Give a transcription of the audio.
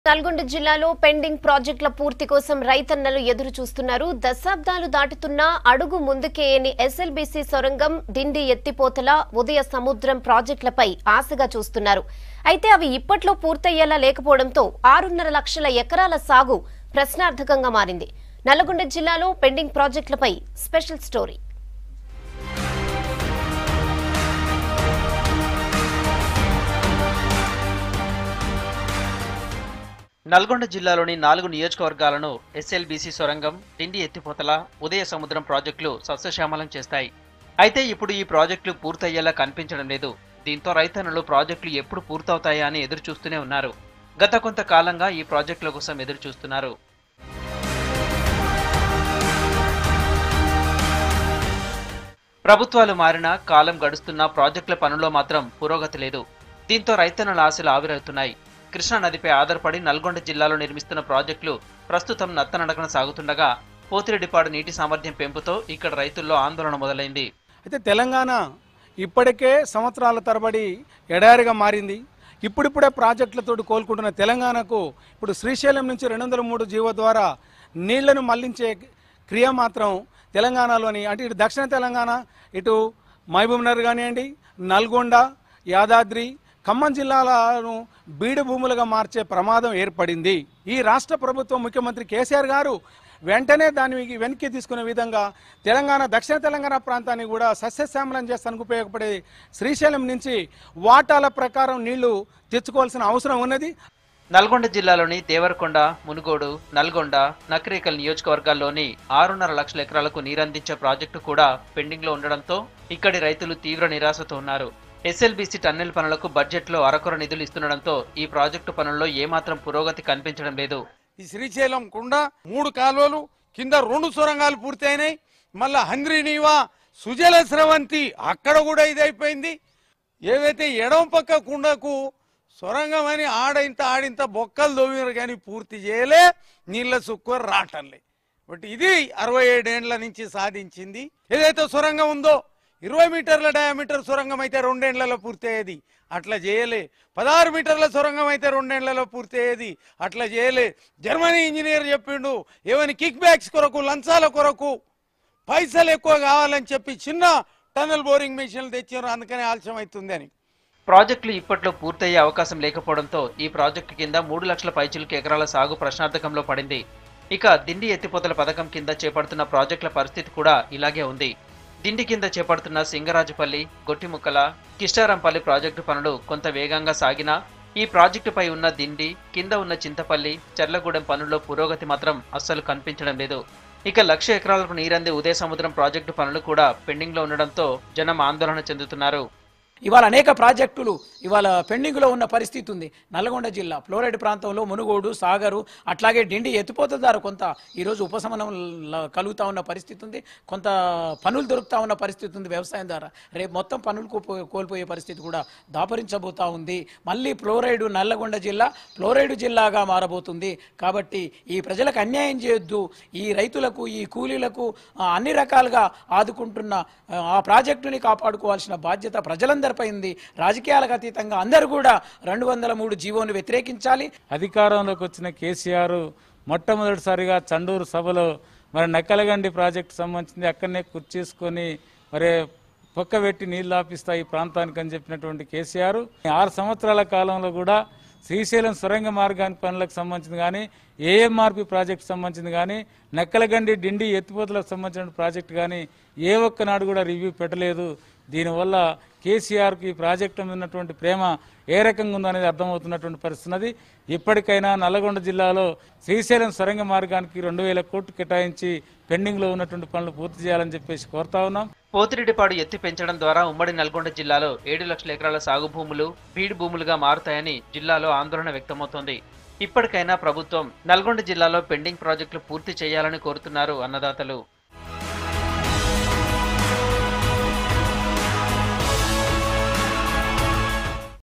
నల్గొండ జిల్లాలో పెండింగ్ ప్రాజెక్టుల పూర్తి కోసం రైతన్నలు ఎదురు చూస్తున్నారు దశాబ్దాలు దాటుతున్నా అడుగు ముందుకేయని ఎస్ఎల్బీసీ సొరంగం డిండి ఎత్తిపోతల ఉదయ సముద్రం ప్రాజెక్టులపై ఆశగా చూస్తున్నారు అయితే అవి ఇప్పట్లో పూర్తయ్యేలా లేకపోవడంతో ఆరున్నర లక్షల ఎకరాల సాగు ప్రశ్నార్థకంగా మారింది నల్గొండ జిల్లాలో పెండింగ్ ప్రాజెక్టులపై స్పెషల్ స్టోరీ నల్గొండ జిల్లాలోని నాలుగు నియోజకవర్గాలను ఎస్ఎల్బీసీ సొరంగం డిండి ఎత్తిపోతల ఉదయ సముద్రం ప్రాజెక్టులు సస్యశ్యామలం చేస్తాయి అయితే ఇప్పుడు ఈ ప్రాజెక్టులు పూర్తయ్యేలా కనిపించడం లేదు దీంతో రైతన్నులు ప్రాజెక్టులు ఎప్పుడు పూర్తవుతాయా అని ఎదురు చూస్తూనే ఉన్నారు గత కొంతకాలంగా ఈ ప్రాజెక్టుల కోసం ఎదురు చూస్తున్నారు ప్రభుత్వాలు మారినా కాలం గడుస్తున్నా ప్రాజెక్టుల పనుల్లో మాత్రం పురోగతి లేదు దీంతో రైతన్నుల ఆశలు ఆవిరవుతున్నాయి కృష్ణా నదిపై ఆధారపడి నల్గొండ జిల్లాలో నిర్మిస్తున్న ప్రాజెక్టులు ప్రస్తుతం నత్తనడకన సాగుతుండగా పోతిరెడ్డిపాడు నీటి సామర్థ్యం పెంపుతో ఇక్కడ రైతుల్లో ఆందోళన మొదలైంది అయితే తెలంగాణ ఇప్పటికే సంవత్సరాల తరబడి ఎడారిగా మారింది ఇప్పుడిప్పుడే ప్రాజెక్టులతో కోలుకుంటున్న తెలంగాణకు ఇప్పుడు శ్రీశైలం నుంచి రెండు వందల మూడు జీవో ద్వారా నీళ్లను మళ్లించే క్రియ మాత్రం తెలంగాణలోని అంటే ఇటు దక్షిణ తెలంగాణ ఇటు మహబూబ్నగర్ కానివ్వండి నల్గొండ యాదాద్రి ఖమ్మం జిల్లాలను బీడు భూములుగా మార్చే ప్రమాదం ఏర్పడింది ఈ రాష్ట్ర ప్రభుత్వం ముఖ్యమంత్రి కేసీఆర్ గారు వెంటనే దాన్ని వెనక్కి తీసుకునే విధంగా తెలంగాణ దక్షిణ తెలంగాణ ప్రాంతాన్ని కూడా సస్యశ్యామలం చేస్తానికి ఉపయోగపడే శ్రీశైలం నుంచి వాటాల ప్రకారం నీళ్లు తెచ్చుకోవాల్సిన అవసరం ఉన్నది నల్గొండ జిల్లాలోని దేవరకొండ మునుగోడు నల్గొండ నకరేకల్ నియోజకవర్గాల్లోని ఆరున్నర లక్షల ఎకరాలకు నీరందించే ప్రాజెక్టు కూడా పెండింగ్లో ఉండడంతో ఇక్కడి రైతులు తీవ్ర నిరాశతో ఉన్నారు ఎస్ఎల్బీసీ టన్నెల్ పనులకు బడ్జెట్లో అరకొర నిధులు ఇస్తుండడంతో ఈ ప్రాజెక్టు పనుల్లో ఏమాత్రం పురోగతి కనిపించడం లేదు ఈ శ్రీశైలం కుండ మూడు కాలువలు కింద రెండు సొరంగాలు పూర్తి అయినాయి మళ్ళా హంద్రీనీవా సుజల స్రవంతి అక్కడ కూడా ఇదైపోయింది ఏదైతే ఎడమ పక్క కుండకు సొరంగం అని ఆడింత ఆడింత బొక్కలు దోవినారు కానీ పూర్తి చేయలే నీళ్ళ సుక్కువ రావటంలే బట్ ఇది అరవై ఏడేండ్ల నుంచి సాధించింది ఏదైతే సొరంగం ఉందో ఇరవై మీటర్ల డయామీటర్ సొరంగం అయితే రెండేండ్లలో పూర్తి అయ్యేది అట్లా చేయలే పదహారు మీటర్ల సొరంగం అయితే రెండేళ్లలో పూర్తి అయ్యేది అట్లా చేయలే జర్మనీ ఇంజనీర్ చెప్పిండు ఏమని కిక్ బ్యాక్స్ కొరకు లంచాల కొరకు పైసలు ఎక్కువ కావాలని చెప్పి చిన్న టన్నల్ బోరింగ్ మిషన్లు తెచ్చారు అందుకనే ఆలస్యం అవుతుంది అని ప్రాజెక్టులు ఇప్పట్లో పూర్తయ్యే అవకాశం లేకపోవడంతో ఈ ప్రాజెక్టు కింద మూడు లక్షల పైచిలకు ఎకరాల సాగు ప్రశ్నార్థకంలో పడింది ఇక దిండి ఎత్తిపోతల పథకం కింద చేపడుతున్న ప్రాజెక్టుల పరిస్థితి కూడా ఇలాగే ఉంది దిండి కింద చేపడుతున్న సింగరాజుపల్లి గొట్టిముక్కల కిష్టారంపల్లి ప్రాజెక్టు పనులు కొంత వేగంగా సాగినా ఈ ప్రాజెక్టుపై ఉన్న దిండి కింద ఉన్న చింతపల్లి చెర్లగూడెం పనుల్లో పురోగతి మాత్రం అస్సలు కనిపించడం లేదు ఇక లక్ష ఎకరాలకు నీరందే ఉదయ సముద్రం ప్రాజెక్టు పనులు కూడా పెండింగ్లో ఉండడంతో జనం ఆందోళన చెందుతున్నారు ఇవాళ అనేక ప్రాజెక్టులు ఇవాళ పెండింగ్లో ఉన్న పరిస్థితి ఉంది నల్గొండ జిల్లా ఫ్లోరైడ్ ప్రాంతంలో మునుగోడు సాగరు అట్లాగే డిండి ఎత్తిపోత ద్వారా కొంత ఈరోజు ఉపశమనం ల- కలుగుతా ఉన్న పరిస్థితి ఉంది కొంత పనులు దొరుకుతా ఉన్న పరిస్థితి ఉంది వ్యవసాయం ద్వారా రేపు మొత్తం పనులు కోల్పో- కోల్పోయే పరిస్థితి కూడా దాపరించబోతా ఉంది మళ్ళీ ఫ్లోరైడ్ నల్లగొండ జిల్లా ఫ్లోరైడ్ జిల్లాగా మారబోతుంది కాబట్టి ఈ ప్రజలకు అన్యాయం చేయొద్దు ఈ రైతులకు ఈ కూలీలకు ఆ, అన్ని రకాలుగా ఆదుకుంటున్న ఆ, ఆ ప్రాజెక్టుని కాపాడుకోవాల్సిన బాధ్యత ప్రజలందరిపై ఉంది రాజకీయాలకు అతీతంగా అందరూ కూడా రెండు వందల మూడు జీవోను వ్యతిరేకించాలి అధికారంలోకి వచ్చిన కేసీఆర్ మొట్టమొదటిసారిగా చండూరు సభలో మరి నక్కలగండి ప్రాజెక్టు సంబంధించింది అక్కడనే కుర్చేసుకొని మరి పొక్క పెట్టి నీళ్లు ఆపిస్తా ఈ ప్రాంతానికి అని చెప్పినటువంటి కేసీఆర్ ఆరు సంవత్సరాల కాలంలో కూడా శ్రీశైలం సొరంగ మార్గానికి పనులకు సంబంధించింది కానీ ఏఎంఆర్పి ప్రాజెక్టు సంబంధించింది కానీ నక్కలగండి డిండి ఎత్తిపోతలకు సంబంధించిన ప్రాజెక్టు కానీ ఏ ఒక్కనాడు కూడా రివ్యూ పెట్టలేదు దీనివల్ల కేసీఆర్కి ఈ ప్రాజెక్టు మీద ఉన్నటువంటి ప్రేమ ఏ రకంగా ఉందనేది అర్థమవుతున్నటువంటి పరిస్థితి ఉన్నది ఇప్పటికైనా నల్లగొండ జిల్లాలో శ్రీశైలం సొరంగ మార్గానికి రెండు వేల కోట్లు కేటాయించి పెండింగ్లో ఉన్నటువంటి పనులు పూర్తి చేయాలని చెప్పేసి కోరుతా ఉన్నాం పోతిరెడ్డిపాడు ఎత్తి పెంచడం ద్వారా ఉమ్మడి నల్గొండ జిల్లాలో ఏడు లక్షల ఎకరాల సాగు భూములు బీడు భూములుగా మారుతాయని జిల్లాలో ఆందోళన వ్యక్తమవుతోంది ఇప్పటికైనా ప్రభుత్వం నల్గొండ జిల్లాలో పెండింగ్ ప్రాజెక్టులు పూర్తి చేయాలని కోరుతున్నారు అన్నదాతలు